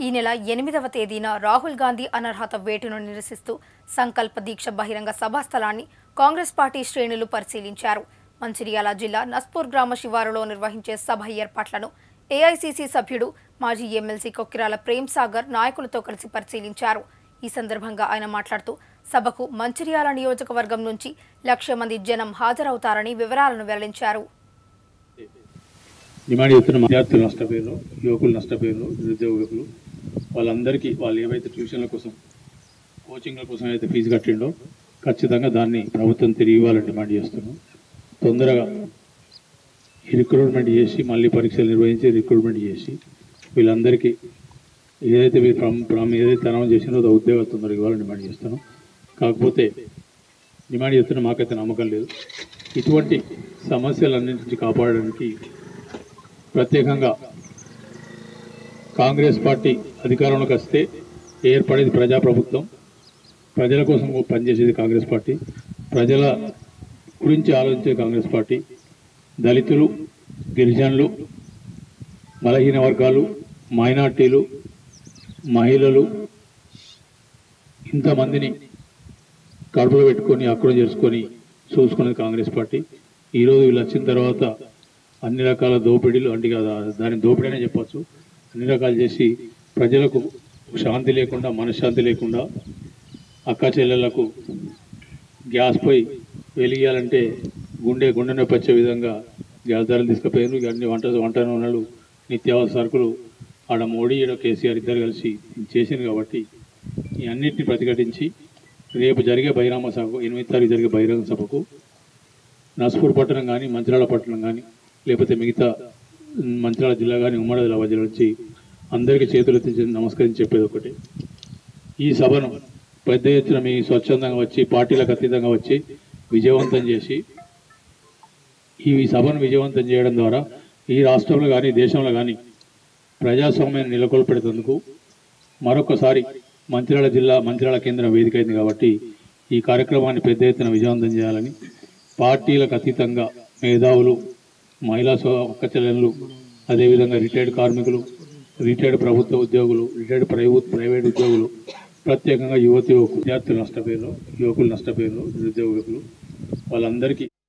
ఈ నెల ఎనిమిదవ తేదీన రాహుల్ గాంధీ అనర్హత వేటును నిరసిస్తూ సంకల్ప దీక్ష బహిరంగ సభా స్థలాన్ని కాంగ్రెస్ పార్టీ శ్రేణులు పరిశీలించారు మంచిర్యాల జిల్లా నస్పూర్ గ్రామ శివారులో నిర్వహించే సభ ఏర్పాట్లను ఏఐసీసీ సభ్యుడు మాజీ ఎమ్మెల్సీ కొక్కిరాల ప్రేమ్ సాగర్ నాయకులతో కలిసి పరిశీలించారు ఈ సందర్భంగా ఆయన మాట్లాడుతూ సభకు మంచిర్యాల నియోజకవర్గం నుంచి లక్ష మంది జనం హాజరవుతారని వివరాలను వెల్లడించారు డిమాండ్ చేస్తున్న విద్యార్థులు నష్టపోయారు యువకులు నష్టపోయారు నిరుద్యోగ యువకులు వాళ్ళందరికీ వాళ్ళు ఏవైతే ట్యూషన్ల కోసం కోచింగ్ల కోసం అయితే ఫీజు కట్టిండో ఖచ్చితంగా దాన్ని ప్రభుత్వం తిరిగి ఇవ్వాలని డిమాండ్ చేస్తున్నాం తొందరగా ఈ రిక్రూట్మెంట్ చేసి మళ్ళీ పరీక్షలు నిర్వహించి రిక్రూట్మెంట్ చేసి వీళ్ళందరికీ ఏదైతే మీరు ఫ్రమ్ ఫ్రమ్ ఏదైతే అనౌన్స్ చేసినో అది ఉద్యోగాలు తొందరగా ఇవ్వాలని డిమాండ్ చేస్తున్నాం కాకపోతే డిమాండ్ చేస్తున్న మాకైతే నమ్మకం లేదు ఇటువంటి సమస్యలన్నింటి నుంచి కాపాడడానికి ప్రత్యేకంగా కాంగ్రెస్ పార్టీ అధికారంలోకి వస్తే ఏర్పడేది ప్రజాప్రభుత్వం ప్రజల కోసం పనిచేసేది కాంగ్రెస్ పార్టీ ప్రజల గురించి ఆలోచించే కాంగ్రెస్ పార్టీ దళితులు గిరిజనులు బలహీన వర్గాలు మైనార్టీలు మహిళలు ఇంతమందిని కడుపులో పెట్టుకొని అక్కడ చేసుకొని చూసుకునేది కాంగ్రెస్ పార్టీ ఈరోజు వీళ్ళు వచ్చిన తర్వాత అన్ని రకాల దోపిడీలు అంటే కాదు, దాని దోపిడీ అనే చెప్పొచ్చు అన్ని రకాలు చేసి ప్రజలకు శాంతి లేకుండా మనశ్శాంతి లేకుండా అక్క చెల్లెళ్లకు గ్యాస్ పోయి వెలిగియాలంటే గుండె గుండె నొప్పి వచ్చే విధంగా గ్యాస్ ధరలు తీసుకుపోయారు ఇక అన్ని వంట వంట నూనెలు నిత్యావసర సరుకులు ఆడ మోడీ ఈడ కేసీఆర్ ఇద్దరు కలిసి చేసింది కాబట్టి ఈ అన్నిటిని ప్రతిఘటించి రేపు జరిగే బహిరంగ సభకు ఎనిమిది తారీఖు జరిగే బహిరంగ సభకు నస్పూర్ పట్టణం కానీ మంచిర్యాల పట్టణం కానీ లేకపోతే మిగతా ఉమ్, మంచిర్యాల జిల్లా కానీ ఉమ్మడి ఆదిలాబాద్ జిల్లా నుంచి అందరికీ చేతులు ఎత్తి నమస్కరించి చెప్పేది ఒకటి ఈ సభను పెద్ద ఎత్తున మీ స్వచ్ఛందంగా వచ్చి పార్టీలకు అతీతంగా వచ్చి విజయవంతం చేసి ఈ సభను విజయవంతం చేయడం ద్వారా ఈ రాష్ట్రంలో కానీ దేశంలో కానీ ప్రజాస్వామ్యాన్ని నెలకొల్పెడుతందుకు మరొకసారి మంచిర్యాల జిల్లా మంచిర్యాల కేంద్రం వేదిక అయింది కాబట్టి ఈ కార్యక్రమాన్ని పెద్ద ఎత్తున విజయవంతం చేయాలని పార్టీలకు అతీతంగా మేధావులు మహిళా సో అక్క చెల్లెళ్ళు అదేవిధంగా రిటైర్డ్ కార్మికులు రిటైర్డ్ ప్రభుత్వ ఉద్యోగులు రిటైర్డ్ ప్రైవేట్ ప్రైవేట్ ఉద్యోగులు ప్రత్యేకంగా యువతి యువకులు విద్యార్థులు నష్టపోయారు యువకులు నష్టపోయారు నిరుద్యోగ యువకులు వాళ్ళందరికీ